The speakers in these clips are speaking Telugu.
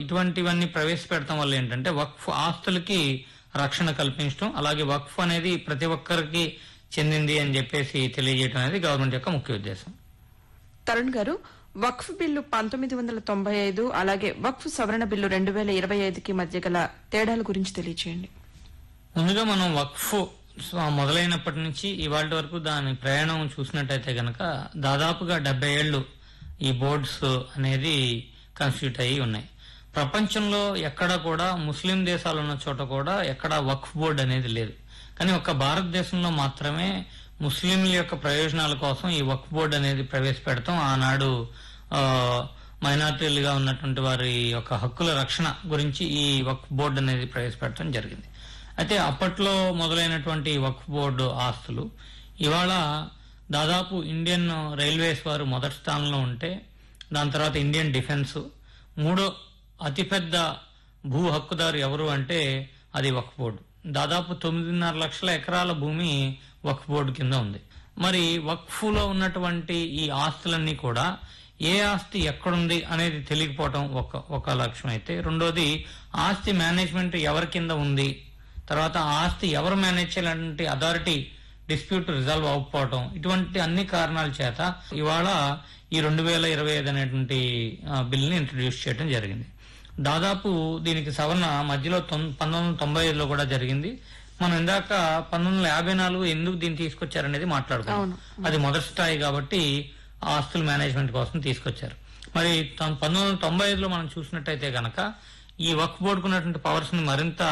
ఇటువంటివన్నీ ప్రవేశపెడతాం వల్ల ఏంటంటే వక్ఫ్ ఆస్తులకి రక్షణ కల్పించడం అలాగే వక్ఫ్ అనేది ప్రతి ఒక్కరికి చెందింది అని చెప్పేసి తెలియజేయడం అనేది గవర్నమెంట్ యొక్క ముఖ్య ఉద్దేశం తరుణ్ గారు వక్ఫ్ బిల్లు పంతొమ్మిది వందల తొంభై ఐదు అలాగే వక్ఫ్ సవరణ బిల్లు రెండు వేల ఇరవై ఐదుకి మధ్య గల తేడాల గురించి తెలియచేయండి ముందుగా మనం వక్ఫ్ స్వ- మొదలైనప్పటి నుంచి ఇవాళ వరకు దాని ప్రయాణం చూసినట్టయితే గనక దాదాపుగా డెబ్బై ఏళ్ళు ఈ బోర్డ్స్ అనేది కన్స్టిట్యూట్ అయ్యి ఉన్నాయి ప్రపంచంలో ఎక్కడ కూడా ముస్లిం దేశాలు ఉన్న చోట కూడా ఎక్కడ వక్ఫ్ బోర్డు అనేది లేదు కానీ ఒక్క భారతదేశంలో మాత్రమే ముస్లింల యొక్క ప్రయోజనాల కోసం ఈ వక్ఫ్ బోర్డు అనేది ప్రవేశపెడతాం ఆనాడు ఆ, మైనార్టీలుగా ఉన్నటువంటి వారి యొక్క హక్కుల రక్షణ గురించి ఈ వక్ఫ్ బోర్డు అనేది ప్రవేశపెట్టడం జరిగింది అయితే అప్పట్లో మొదలైనటువంటి వక్ఫ్ బోర్డు ఆస్తులు ఇవాళ దాదాపు ఇండియన్ రైల్వేస్ వారు మొదటి స్థానంలో ఉంటే దాని తర్వాత ఇండియన్ డిఫెన్స్ మూడో అతిపెద్ద భూ హక్కుదారు ఎవరు అంటే అది వక్ఫ్ బోర్డు దాదాపు తొమ్మిదిన్నర లక్షల ఎకరాల భూమి వక్ఫ్ బోర్డు కింద ఉంది మరి వక్ఫ్లో ఉన్నటువంటి ఈ ఆస్తులన్నీ కూడా ఏ ఆస్తి ఎక్కడుంది అనేది తెలియకపోవటం ఒక ఒక లక్ష్యం అయితే రెండోది ఆస్తి మేనేజ్మెంట్ ఎవరి కింద ఉంది తర్వాత ఆ ఆస్తి ఎవరు మేనేజ్ చేయాలంటే అథారిటీ డిస్ప్యూట్ రిజాల్వ్ అవ్వకపోవటం ఇటువంటి అన్ని కారణాల చేత ఇవాళ ఈ రెండు వేల ఇరవై ఐదు అనేటువంటి బిల్ని ఇంట్రడ్యూస్ చేయడం జరిగింది దాదాపు దీనికి సవరణ మధ్యలో తొం- పంతొమ్మిది వందల తొంభై ఐదులో కూడా జరిగింది మనం ఇందాక పంతొమ్మిది వందల యాభై నాలుగు ఎందుకు దీన్ని తీసుకొచ్చారనేది మాట్లాడుకున్నాం అది మొదటి స్థాయి కాబట్టి ఆ ఆస్తుల మేనేజ్మెంట్ కోసం తీసుకొచ్చారు మరి తొం- పంతొమ్మిది వందల తొంభై ఐదులో మనం చూసినట్టయితే గనక ఈ వర్క్ బోర్డుకు ఉన్నటువంటి పవర్స్ ని మరింత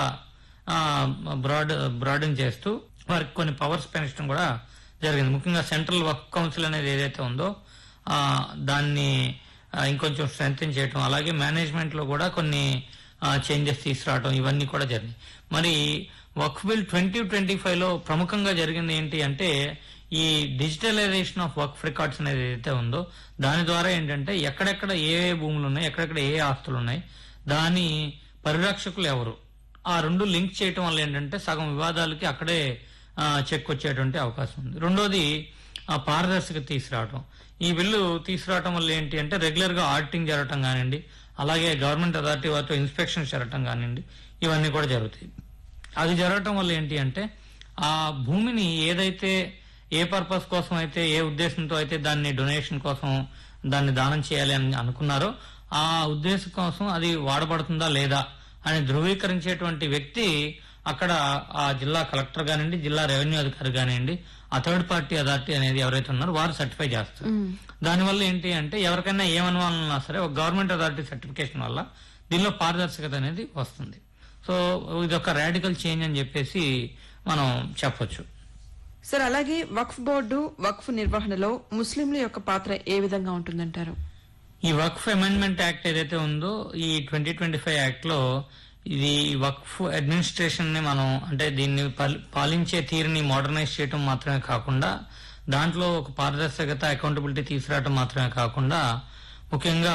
బ్రాడ్ బ్రాడన్ చేస్తూ వారికి కొన్ని పవర్స్ పెంచడం కూడా జరిగింది ముఖ్యంగా సెంట్రల్ వర్క్ కౌన్సిల్ అనేది ఏదైతే ఉందో ఆ, దాన్ని ఆ, ఇంకొంచెం స్ట్రెంగ్ చేయటం అలాగే మేనేజ్మెంట్ లో కూడా కొన్ని చేంజెస్ తీసుకురావడం ఇవన్నీ కూడా జరిగాయి మరి వర్క్ బిల్ ట్వంటీ ట్వంటీ ఫైవ్ లో ప్రముఖంగా జరిగింది ఏంటి అంటే ఈ డిజిటలైజేషన్ ఆఫ్ వర్క్ రికార్డ్స్ అనేది ఏదైతే ఉందో దాని ద్వారా ఏంటంటే ఎక్కడెక్కడ ఏ ఏ భూములు ఉన్నాయి ఎక్కడెక్కడ ఏ ఏ ఆస్తులు ఉన్నాయి దాని పరిరక్షకులు ఎవరు ఆ రెండు లింక్ చేయటం వల్ల ఏంటంటే సగం వివాదాలకి అక్కడే ఆ, చెక్ వచ్చేటువంటి అవకాశం ఉంది రెండోది ఆ పారదర్శకత తీసుకురావటం ఈ బిల్లు తీసుకురావటం వల్ల ఏంటి అంటే రెగ్యులర్ గా ఆడిటింగ్ జరగటం కానివ్వండి అలాగే గవర్నమెంట్ అథారిటీ వారితో ఇన్స్పెక్షన్ జరగటం కానివ్వండి ఇవన్నీ కూడా జరుగుతాయి అది జరగటం వల్ల ఏంటి అంటే ఆ భూమిని ఏదైతే ఏ పర్పస్ కోసం అయితే ఏ ఉద్దేశంతో అయితే దాన్ని డొనేషన్ కోసం దాన్ని దానం చేయాలి అని అనుకున్నారో ఆ ఉద్దేశం కోసం అది వాడబడుతుందా లేదా అని ధృవీకరించేటువంటి వ్యక్తి అక్కడ ఆ జిల్లా కలెక్టర్ కానివ్వండి జిల్లా రెవెన్యూ అధికారి కానివ్వండి ఆ థర్డ్ పార్టీ అథారిటీ అనేది ఎవరైతే ఉన్నారో వారు సర్టిఫై చేస్తారు దానివల్ల ఏంటి అంటే ఎవరికైనా ఏమనుమాలన్నా సరే ఒక గవర్నమెంట్ అథారిటీ సర్టిఫికేషన్ వల్ల దీనిలో పారదర్శకత అనేది వస్తుంది సో ఇది ఒక రాడికల్ చేంజ్ అని చెప్పేసి మనం చెప్పొచ్చు సార్ అలాగే వక్ఫ్ బోర్డు వక్ఫ్ నిర్వహణలో ముస్లింల యొక్క పాత్ర ఏ విధంగా ఉంటుందంటారు ఈ వక్ఫ్ అమెండ్మెంట్ యాక్ట్ ఏదైతే ఉందో ఈ ట్వంటీ ట్వంటీ ఫైవ్ యాక్ట్ లో ఇది వక్ఫ్ అడ్మినిస్ట్రేషన్ ని మనం అంటే దీన్ని పాలి- పాలించే తీరుని మోడర్నైజ్ చేయడం మాత్రమే కాకుండా దాంట్లో ఒక పారదర్శకత అకౌంటబిలిటీ తీసుకురావడం మాత్రమే కాకుండా ముఖ్యంగా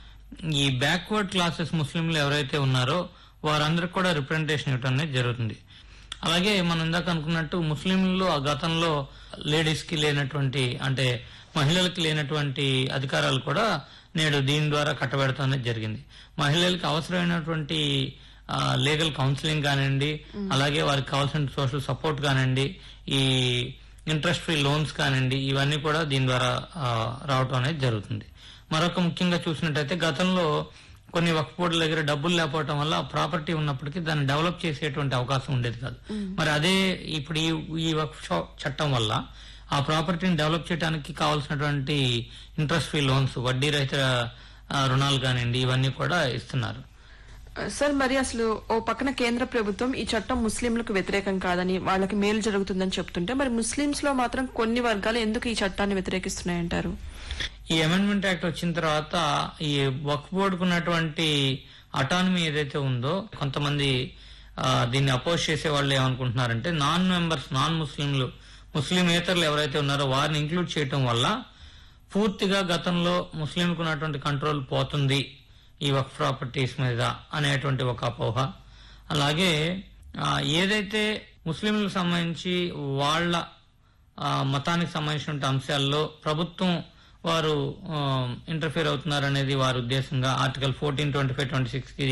ఈ బ్యాక్వర్డ్ క్లాసెస్ ముస్లింలు ఎవరైతే ఉన్నారో వారందరికి కూడా రిప్రజెంటేషన్ ఇవ్వడం అనేది జరుగుతుంది అలాగే మనం ఇందాక అనుకున్నట్టు ముస్లింలు ఆ గతంలో లేడీస్ కి లేనటువంటి అంటే మహిళలకు లేనటువంటి అధికారాలు కూడా నేడు దీని ద్వారా కట్టబెడతాం అనేది జరిగింది మహిళలకు అవసరమైనటువంటి లీగల్ కౌన్సిలింగ్ కానివ్వండి అలాగే వారికి కావాల్సిన సోషల్ సపోర్ట్ కానివ్వండి ఈ ఇంట్రెస్ట్ ఫ్రీ లోన్స్ కానివ్వండి ఇవన్నీ కూడా దీని ద్వారా ఆ, రావటం అనేది జరుగుతుంది మరొక ముఖ్యంగా చూసినట్టయితే గతంలో కొన్ని వక్ఫ్ బోర్డుల దగ్గర డబ్బులు లేకపోవడం వల్ల ప్రాపర్టీ ఉన్నప్పటికీ దాన్ని డెవలప్ చేసేటువంటి అవకాశం ఉండేది కాదు మరి అదే ఇప్పుడు ఈ ఈ వక్ఫ్ చ- చట్టం వల్ల ఆ ప్రాపర్టీని డెవలప్ చేయడానికి కావాల్సినటువంటి ఇంట్రెస్ట్ ఫ్రీ లోన్స్ వడ్డీ రహిత ఆ, రుణాలు కానివ్వండి ఇవన్నీ కూడా ఇస్తున్నారు సార్ మరి అసలు ఓ పక్కన కేంద్ర ప్రభుత్వం ఈ చట్టం ముస్లింలకు వ్యతిరేకం కాదని వాళ్ళకి మేలు జరుగుతుందని చెప్తుంటే మరి ముస్లింస్ లో మాత్రం కొన్ని వర్గాలు ఎందుకు ఈ చట్టాన్ని వ్యతిరేకిస్తున్నాయంటారు ఈ అమెండ్మెంట్ యాక్ట్ వచ్చిన తర్వాత ఈ వక్ఫ్ బోర్డుకు ఉన్నటువంటి అటానమీ ఏదైతే ఉందో కొంతమంది ఆ, దీన్ని అపోజ్ చేసే వాళ్ళు ఏమనుకుంటున్నారంటే నాన్ మెంబర్స్ నాన్ ముస్లింలు ముస్లిమేతరులు ఎవరైతే ఉన్నారో వారిని ఇంక్లూడ్ చేయటం వల్ల పూర్తిగా గతంలో ముస్లింలకు ఉన్నటువంటి కంట్రోల్ పోతుంది ఈ వక్ ప్రాపర్టీస్ మీద అనేటువంటి ఒక అపోహ అలాగే ఆ, ఏదైతే ముస్లింలకు సంబంధించి వాళ్ళ ఆ, మతానికి సంబంధించిన అంశాల్లో ప్రభుత్వం వారు ఇంటర్ఫియర్ అవుతున్నారు అనేది వారి ఉద్దేశంగా article fourteen twenty five twenty six